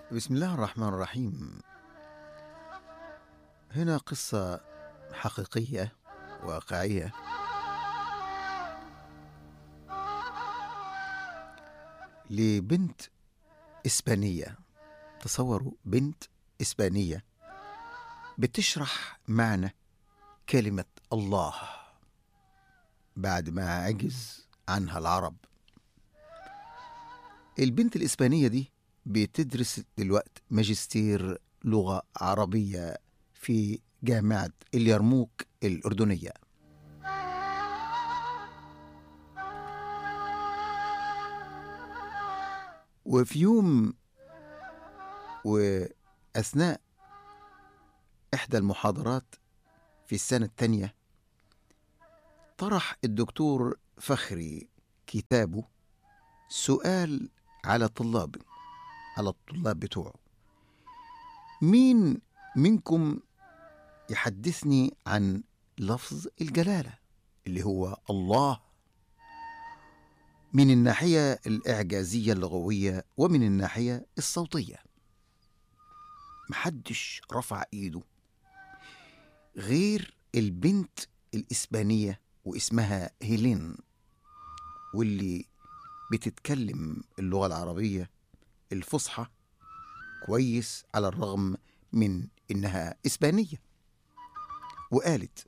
بسم الله الرحمن الرحيم هنا قصة حقيقية واقعية لبنت إسبانية تصوروا بنت إسبانية بتشرح معنى كلمة الله بعد ما عجز عنها العرب البنت الإسبانية دي بتدرس دلوقتي ماجستير لغة عربية في جامعة اليرموك الأردنية وفي يوم وأثناء إحدى المحاضرات في السنة الثانية طرح الدكتور فخري كتابه سؤال على طلاب على الطلاب بتوعه مين منكم يحدثني عن لفظ الجلالة اللي هو الله من الناحية الإعجازية اللغوية ومن الناحية الصوتية محدش رفع إيده غير البنت الإسبانية واسمها هيلين واللي بتتكلم اللغة العربية الفصحى كويس على الرغم من إنها إسبانية وقالت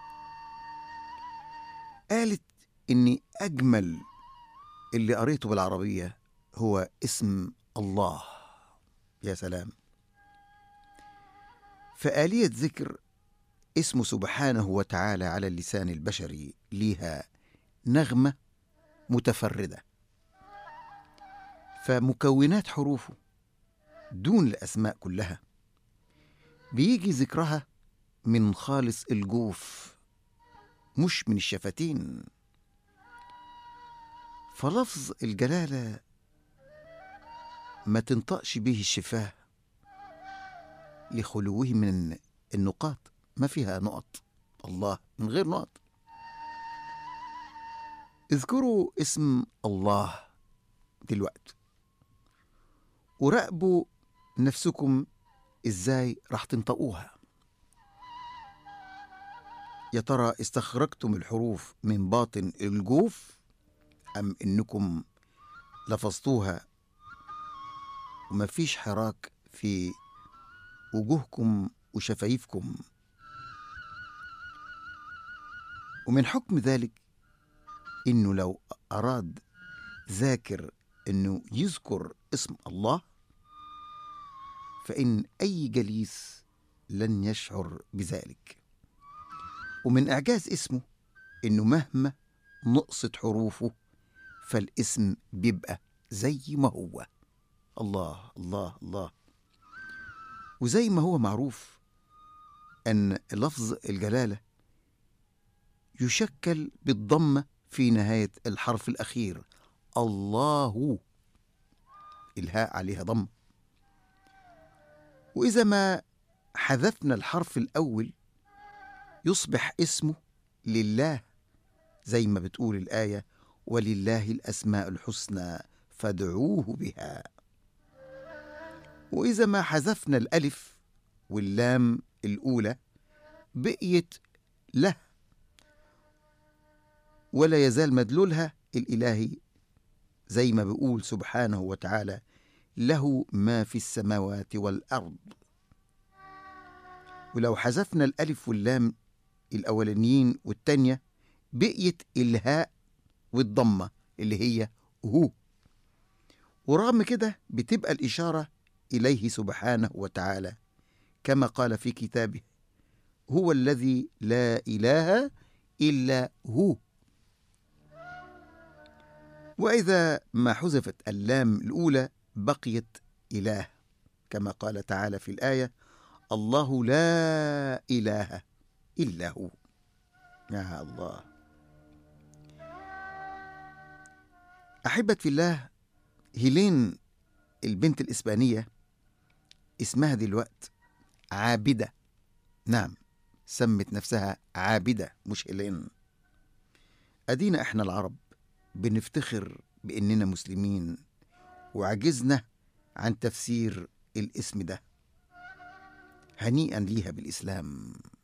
قالت إني أجمل اللي قريته بالعربية هو اسم الله يا سلام فآلية ذكر اسمه سبحانه وتعالى على اللسان البشري ليها نغمة متفردة فمكونات حروفه دون الأسماء كلها بيجي ذكرها من خالص الجوف مش من الشفتين فلفظ الجلالة ما تنطقش به الشفاه لخلوه من النقاط ما فيها نقط الله من غير نقط اذكروا اسم الله دلوقتي وراقبوا نفسكم ازاي راح تنطقوها يا ترى استخرجتم الحروف من باطن الجوف ام انكم لفظتوها ومفيش حراك في وجوهكم وشفايفكم ومن حكم ذلك انه لو اراد ذاكر انه يذكر اسم الله فان اي جليس لن يشعر بذلك ومن اعجاز اسمه انه مهما نقصت حروفه فالاسم بيبقى زي ما هو الله الله الله وزي ما هو معروف ان لفظ الجلاله يشكل بالضمه في نهايه الحرف الاخير الله الهاء عليها ضم واذا ما حذفنا الحرف الاول يصبح اسمه لله زي ما بتقول الايه ولله الاسماء الحسنى فادعوه بها واذا ما حذفنا الالف واللام الاولى بقيت له ولا يزال مدلولها الالهي زي ما بيقول سبحانه وتعالى له ما في السماوات والارض ولو حذفنا الالف واللام الاولانيين والتانيه بقيت الهاء والضمه اللي هي هو ورغم كده بتبقى الاشاره اليه سبحانه وتعالى كما قال في كتابه هو الذي لا اله الا هو واذا ما حذفت اللام الاولى بقيت اله كما قال تعالى في الايه الله لا اله الا هو يا الله احبت في الله هيلين البنت الاسبانيه اسمها دلوقت عابده نعم سمت نفسها عابده مش هيلين ادينا احنا العرب بنفتخر باننا مسلمين وعجزنا عن تفسير الاسم ده هنيئا ليها بالإسلام